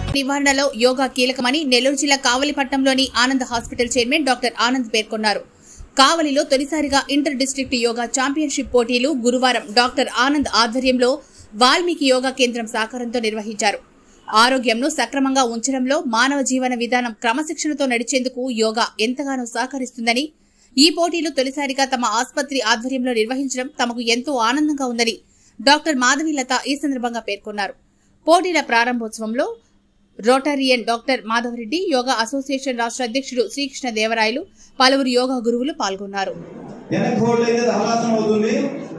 నివారణలో యోగా కీలకమని నెల్లూరు జిల్లా కావలిపట్నంలోని Anand hospital chairman doctor Anand పేర్కొన్నారు కావలిలో తొలిసారిగా ఇంటర్ డిస్ట్రిక్ట్ యోగా ఛాంపియన్షిప్ పోటీలు గురువారం డాక్టర్ ఆనంద్ ఆధ్వర్యంలో వాల్మీకి యోగా కేంద్రం సహకారంతో నిర్వహించారు ఆరోగ్యంను సక్రమంగా ఉంచడంలో మానవ జీవన విధానం క్రమశిక్షణతో నడిచేందుకు యోగా ఎంతగానో సహకరిస్తుందని ఈ పోటీలు తొలిసారిగా తమ ఆసుపత్రి ఆధ్వర్యంలో నిర్వహించడం తమకు ఎంతో ఆనందంగా ఉందని డాక్టర్ మాధవీలత ఈ సందర్భంగా పేర్కొన్నారు పోటీల ప్రారంభోత్సవంలో rotarian doctor Madhava Reddy yoga association రాష్ట్ర అధ్యక్షుడు శ్రీకృష్ణ దేవరాయలు పలువురు యోగా గురువులు పాల్గొన్నారు వెనక్కి హోల్డ్ అయితే అది హలాసనం అవుతుంది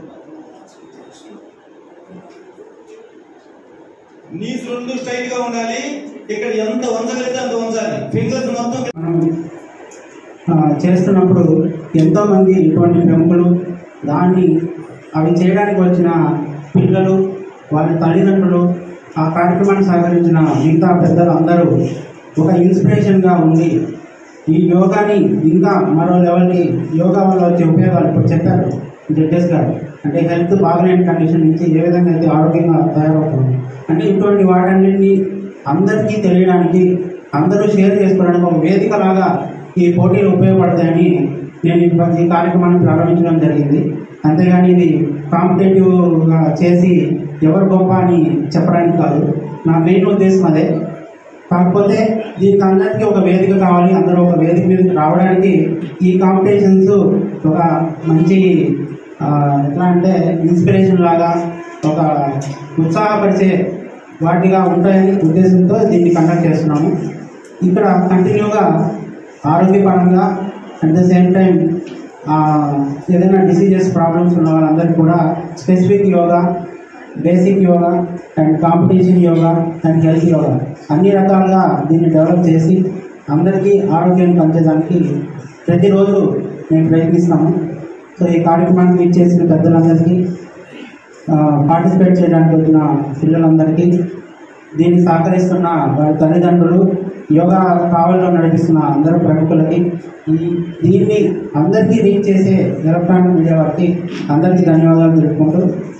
నీస్ రెండు స్ట్రైట్ గా ఉండాలి ఇక్కడ ఎంత వంచగలిగితే అంత వంచాలి ఫింగర్స్ మొత్తం మనం ఆ, చేస్తున్నప్పుడు ఎంతోమంది ఇటువంటి ప్రముఖులు దాన్ని అవి చేయడానికి వచ్చిన పిల్లలు వాళ్ళ తల్లిదండ్రులు ఆ కార్యక్రమాన్ని సహకరించిన మిగతా పెద్దలు అందరూ ఒక ఇన్స్పిరేషన్గా ఉండి ఈ యోగాని ఇంకా మరో లెవెల్కి యోగా వల్ల వచ్చే ఉపయోగాలు ఇప్పుడు చెప్పారు జడ్జెస్ గారు అంటే హెల్త్ బాగలేని కండిషన్ నుంచి ఏ విధంగా అయితే ఆరోగ్యంగా తయారవుతుంది అంటే ఇటువంటి వాటన్నిటిని అందరికీ తెలియడానికి అందరూ షేర్ చేసుకోవడానికి ఒక వేదిక లాగా ఈ పోటీలు ఉపయోగపడతాయని నేను ఈ ఈ కార్యక్రమాన్ని ప్రారంభించడం జరిగింది అంతేగాని ఇది కాంపిటేటివ్గా చేసి ఎవరు గొప్ప అని చెప్పడానికి కాదు నా మెయిన్ ఉద్దేశం అదే కాకపోతే దీనికి అందరికీ ఒక వేదిక కావాలి అందరూ ఒక వేదిక మీదకి రావడానికి ఈ కాంపిటీషన్స్ ఒక మంచి ఆ, ఎట్లా అంటే ఇన్స్పిరేషన్ లాగా ఒక ఉత్సాహపరిచే వాటిగా ఉంటాయని ఉద్దేశంతో దీన్ని కండక్ట్ చేస్తున్నాము ఇక్కడ కంటిన్యూగా ఆరోగ్యపరంగా అట్ ద సేమ్ టైం ఏదైనా డిసీజెస్ ప్రాబ్లమ్స్ ఉన్న వాళ్ళందరికీ కూడా specific yoga basic yoga and competition yoga and health yoga అన్ని రకాలుగా దీన్ని డెవలప్ చేసి అందరికీ ఆరోగ్యాన్ని పంచడానికి ప్రతిరోజు మేము ప్రయత్నిస్తాము సో ఈ కార్యక్రమానికి ఇచ్చేసిన పెద్దలందరికీ పార్టిసిపేట్ చేయడానికి వచ్చిన పిల్లలందరికీ దీన్ని సహకరిస్తున్న వారి తల్లిదండ్రులు యోగా కావల్లో నడిపిస్తున్న అందరు ప్రముఖులకి ఈ దీన్ని అందరికీ రీచ్ చేసే ఎలక్ట్రానిక్ మీడియా వారికి అందరికీ ధన్యవాదాలు తెలుపుకుంటూ